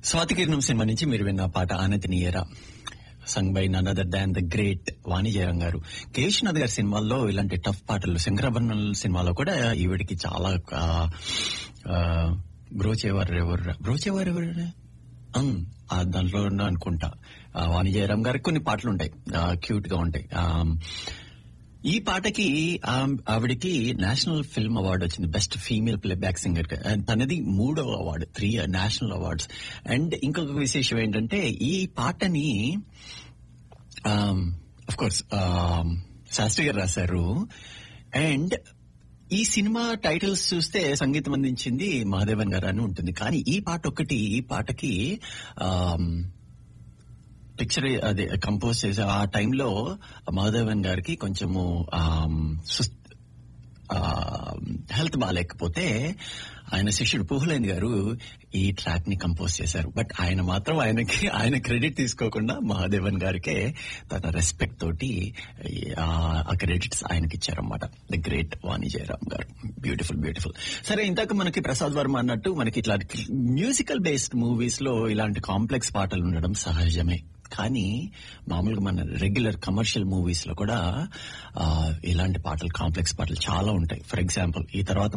స్వాతికిరణం cinema నుంచి మీరు విన్న పాట ఆనతి నీయరా sung by none other than the great Vani Jayaram garu Keshanath గారి సినిమాల్లో ఇలాంటి టఫ్ పాటలు శంకరాభరణం సినిమాలో కూడా ఈవిడికి చాలా బ్రోచేవారు ఎవరు బ్రోచేవారు ఎవరు ఉమ్, ఆ దాంట్లో ఉన్న అనుకుంటా ఆ, వాణి జయరాం గారికి కొన్ని పాటలు ఉంటాయి క్యూట్ గా ఉంటాయి ఆ, ఈ పాటకి ఆ- ఆవిడకి నేషనల్ ఫిల్మ్ అవార్డు వచ్చింది best female playback singer తనది మూడవ award three national awards and ఇంకొక విశేషం ఏంటంటే ఈ పాటని అఫ్ కోర్స్ శాస్త్రి గారు రాశారు అండ్ ఈ సినిమా టైటిల్స్ చూస్తే సంగీతం అందించింది మహాదేవన్ గారు అని ఉంటుంది కానీ ఈ పాట ఒకటి ఈ పాటకి ఆమ్, పిక్చర్ అదే కంపోజ్ చేసే ఆ టైంలో మాధవన్ గారికి కొంచెము హెల్త్ బాగాలేకపోతే ఆయన శిష్యుడు పుహులేని గారు ఈ ట్రాక్ ని కంపోజ్ చేశారు బట్ ఆయన మాత్రం ఆయనకి ఆయన క్రెడిట్ తీసుకోకుండా మహాదేవన్ గారికే తన రెస్పెక్ట్ తోటి ఆ ఆ క్రెడిట్స్ ఆయనకి ఇచ్చారన్నమాట the great Vani Jayaram garu beautiful beautiful సరే ఇందాక మనకి ప్రసాద్ వర్మ అన్నట్టు మనకి ఇట్లా మ్యూజికల్ బేస్డ్ మూవీస్ లో ఇలాంటి కాంప్లెక్స్ పాటలు ఉండడం సహజమే కానీ మామూలుగా మన రెగ్యులర్ కమర్షియల్ మూవీస్ లో కూడా ఆ, ఇలాంటి పాటలు కాంప్లెక్స్ పాటలు చాలా ఉంటాయి ఫర్ ఎగ్జాంపుల్ ఈ తర్వాత